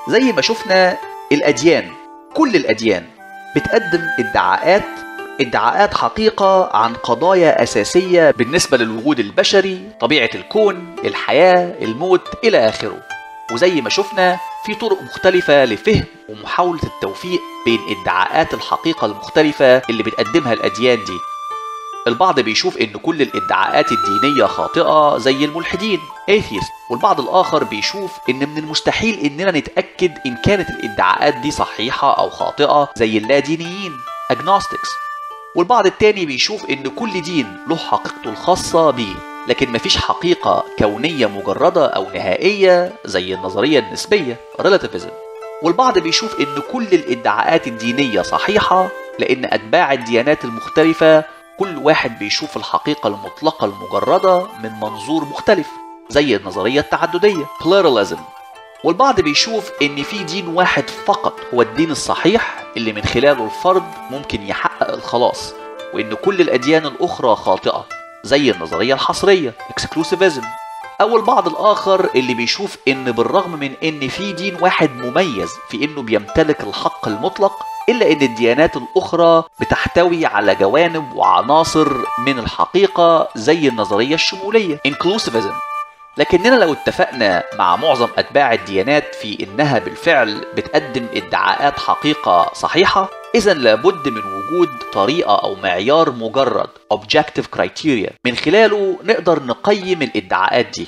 زي ما شفنا الأديان كل الأديان بتقدم ادعاءات ادعاءات حقيقة عن قضايا أساسية بالنسبة للوجود البشري طبيعة الكون الحياة الموت إلى آخره وزي ما شفنا في طرق مختلفة لفهم ومحاولة التوفيق بين ادعاءات الحقيقة المختلفة اللي بتقدمها الأديان دي البعض بيشوف ان كل الادعاءات الدينية خاطئة زي الملحدين atheist والبعض الاخر بيشوف ان من المستحيل اننا نتأكد ان كانت الادعاءات دي صحيحة او خاطئة زي اللادينيين agnostics والبعض التاني بيشوف ان كل دين له حقيقته الخاصة بيه لكن مفيش حقيقة كونية مجردة أو نهائية زي النظرية النسبية relativism والبعض بيشوف إن كل الادعاءات الدينية صحيحة لأن أتباع الديانات المختلفة كل واحد بيشوف الحقيقة المطلقة المجردة من منظور مختلف زي النظرية التعددية pluralism والبعض بيشوف إن في دين واحد فقط هو الدين الصحيح اللي من خلاله الفرد ممكن يحقق الخلاص وإن كل الأديان الأخرى خاطئة زي النظرية الحصرية exclusivism أو البعض الآخر اللي بيشوف إن بالرغم من إن في دين واحد مميز في إنه بيمتلك الحق المطلق إلا إن الديانات الأخرى بتحتوي على جوانب وعناصر من الحقيقة زي النظرية الشمولية inclusivism لكننا لو اتفقنا مع معظم أتباع الديانات في إنها بالفعل بتقدم ادعاءات حقيقة صحيحة إذا لابد من وجود طريقة أو معيار مجرد objective criteria من خلاله نقدر نقيم الادعاءات دي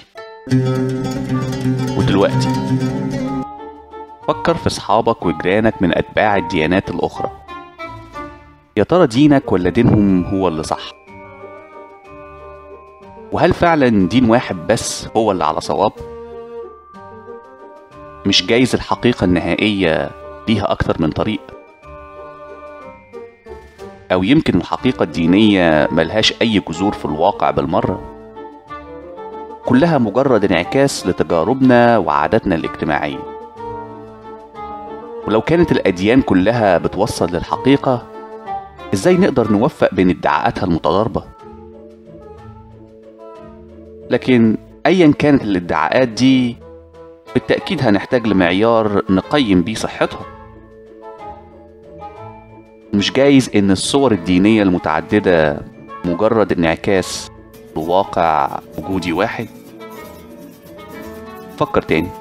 ودلوقتي فكر في أصحابك وجيرانك من أتباع الديانات الأخرى يا ترى دينك ولا دينهم هو اللي صح وهل فعلا دين واحد بس هو اللي على صواب مش جايز الحقيقة النهائية ليها أكتر من طريق أو يمكن الحقيقة الدينية ملهاش أي جذور في الواقع بالمرة كلها مجرد انعكاس لتجاربنا وعاداتنا الاجتماعية ولو كانت الأديان كلها بتوصل للحقيقة إزاي نقدر نوفق بين ادعاءاتها المتضاربة لكن أيا كانت الادعاءات دي بالتأكيد هنحتاج لمعيار نقيم بيه صحتها مش جايز إن الصور الدينية المتعددة مجرد انعكاس لواقع وجودي واحد فكر تاني